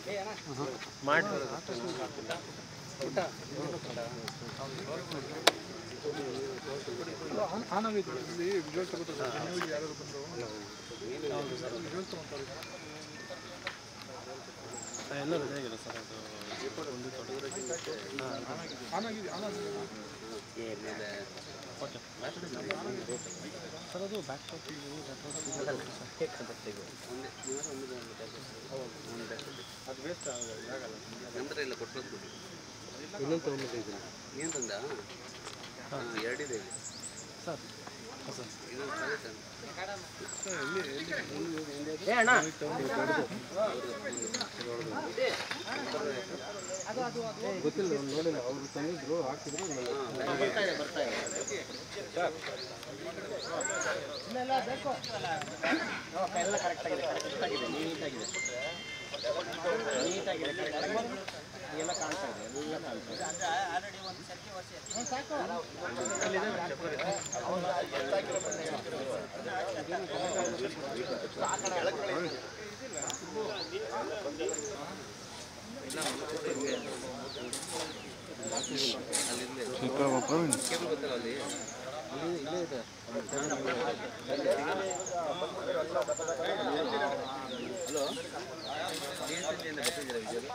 ಆನಾಗಿದ್ರು ಇಲ್ಲಿ ವಿಜುವಲ್ ತಗೋತಾರೆ ನೀವು ಯಾರು ಬಂದರು ವಿಜುವಲ್ ತಗೊಂತಾರೆ ಎಲ್ಲ ರಜೆ ಆಗಿದೆ ಸರ್ ಅದು ಆನಾಗಿದೆ ಆನಾಗಿದೆ ಓಕೆ ಸರ್ ಅದು ಬ್ಯಾಕ್ ಟಾಪ್ ಅದು ವೇಸ್ಟ್ ಆಗಲ್ಲ ನಂತರ ಎಲ್ಲ ಕೊಟ್ಟು ಇನ್ನೊಂದು ತೊಗೊಂಡಿದ್ದೀನಿ ಏನು ತಂದ ಎರಡಿದೆ ಇಲ್ಲಿ ಸರ್ ಹಾಂ ಸರ್ ಇನ್ನೊಂದು ಖಾಲಿ ತಂದ ಗೊತ್ತಿಲ್ಲ ನಾನು ನೋಡಿಲ್ಲ ಅವರು ತಂದಿದ್ರು ಹಾಕಿದ್ರು ಎಲ್ಲ ಕರೆಕ್ಟ್ ಆಗಿದೆ ಕರೆಕ್ಟ್ ಆಗಿದೆ ನೀಟಾಗಿದೆ ನೀಟಾಗಿದೆ ಎಲ್ಲ ಕಾಣ್ತಾ ಇದೆ ಎಲ್ಲ ಕಾಣ್ತಾ ಇದೆ ಕೇಬಲ್ ಗೊತ್ತಲ್ಲ ಅಲ್ಲಿ ಇಲ್ಲೇ ಇದೆ ಹಲೋ ಜಿ ಎಸ್ ಎನ್ ಜಿಯಿಂದ ಬರ್ತಿದ್ದೀರಾ ವಿಜಯ್